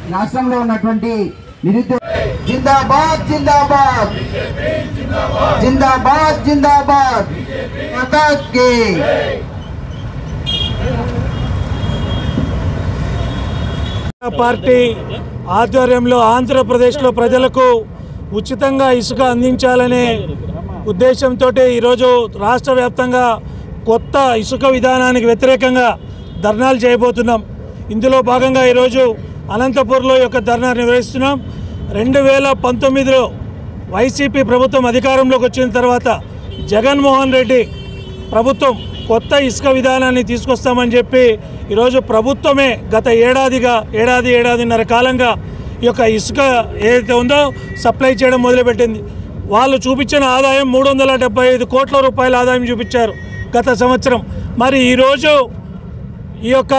రాష్ట్రంలో ఉన్నటువంటి నిరుద్యోగ జిందాబాద్ జిందాబాద్ జిందాబాద్ జిందాబాద్ మాతాకి పార్టీ ఆధ్వర్యంలో ఆంధ్రప్రదేశ్లో ప్రజలకు ఉచితంగా ఇసుక అందించాలనే ఉద్దేశంతో ఈరోజు రాష్ట్ర వ్యాప్తంగా కొత్త ఇసుక విధానానికి వ్యతిరేకంగా ధర్నాలు చేయబోతున్నాం ఇందులో భాగంగా ఈరోజు అనంతపూర్లో యొక్క ధర్నా నిర్వహిస్తున్నాం రెండు వేల పంతొమ్మిదిలో వైసీపీ ప్రభుత్వం అధికారంలోకి వచ్చిన తర్వాత జగన్మోహన్ రెడ్డి ప్రభుత్వం కొత్త ఇసుక విధానాన్ని తీసుకొస్తామని చెప్పి ఈరోజు ప్రభుత్వమే గత ఏడాదిగా ఏడాది ఏడాదిన్నర కాలంగా ఈ యొక్క ఇసుక ఏదైతే ఉందో సప్లై చేయడం మొదలుపెట్టింది వాళ్ళు చూపించిన ఆదాయం మూడు వందల డెబ్బై ఐదు కోట్ల రూపాయల ఆదాయం చూపించారు గత సంవత్సరం మరి ఈరోజు ఈ యొక్క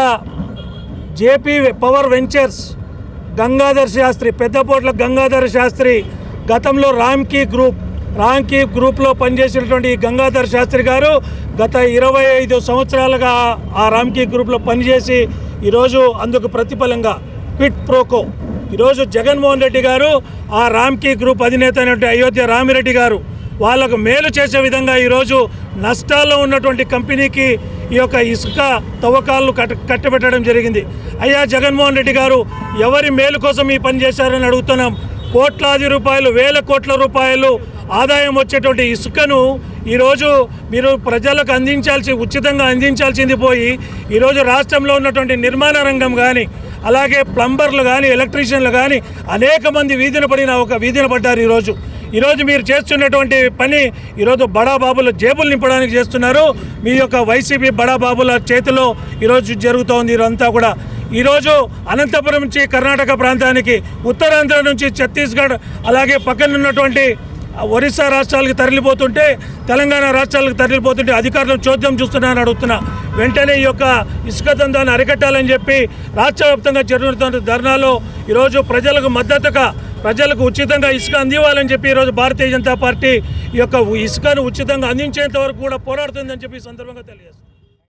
JP power ventures Gangadhar Shastri Peddapotla Gangadhar Shastri గతంలో రామ్కీ గ్రూప్ రామ్కీ గ్రూప్లో పనిచేసినటువంటి ఈ గంగాధర్ శాస్త్రి గారు గత ఇరవై ఐదు సంవత్సరాలుగా ఆ రామ్కీ గ్రూప్లో పనిచేసి ఈరోజు అందుకు ప్రతిఫలంగా క్విట్ ప్రోకో ఈరోజు జగన్మోహన్ రెడ్డి గారు ఆ రామ్కీ గ్రూప్ అధినేత అయినటువంటి అయోధ్య రామిరెడ్డి గారు వాళ్ళకు మేలు చేసే విధంగా ఈరోజు నష్టాల్లో ఉన్నటువంటి కంపెనీకి ఈ యొక్క ఇసుక తవ్వకాలను కట్ట కట్టబెట్టడం జరిగింది అయ్యా జగన్మోహన్ రెడ్డి గారు ఎవరి మేలు కోసం ఈ పని చేశారని అడుగుతున్నాం కోట్లాది రూపాయలు వేల కోట్ల రూపాయలు ఆదాయం వచ్చేటువంటి ఇసుకను ఈరోజు మీరు ప్రజలకు అందించాల్సి ఉచితంగా అందించాల్సింది పోయి ఈరోజు రాష్ట్రంలో ఉన్నటువంటి నిర్మాణ రంగం కానీ అలాగే ప్లంబర్లు కానీ ఎలక్ట్రీషియన్లు కానీ అనేక మంది వీధిన పడిన ఒక వీధిన పడ్డారు ఈరోజు ఈరోజు మీరు చేస్తున్నటువంటి పని ఈరోజు బడాబాబుల జేబులు నింపడానికి చేస్తున్నారు మీ యొక్క వైసీపీ బడాబాబుల చేతిలో ఈరోజు జరుగుతోంది ఇదంతా కూడా ఈరోజు అనంతపురం నుంచి కర్ణాటక ప్రాంతానికి ఉత్తరాంధ్ర నుంచి ఛత్తీస్గఢ్ అలాగే పక్కన ఉన్నటువంటి ఒరిస్సా రాష్ట్రాలకు తరలిపోతుంటే తెలంగాణ రాష్ట్రాలకు తరలిపోతుంటే అధికారులు చోద్యం చూస్తున్నారని అడుగుతున్నా వెంటనే ఈ యొక్క ఇసుక దందాన్ని అరికట్టాలని చెప్పి రాష్ట్ర వ్యాప్తంగా జరుగుతున్న ధర్నాలో ఈరోజు ప్రజలకు మద్దతుగా ప్రజలకు ఉచితంగా ఇసుక అందివ్వాలని చెప్పి ఈరోజు భారతీయ జనతా పార్టీ ఈ యొక్క ఇసుకను ఉచితంగా అందించేంత వరకు కూడా పోరాడుతుందని చెప్పి ఈ సందర్భంగా తెలియజేస్తుంది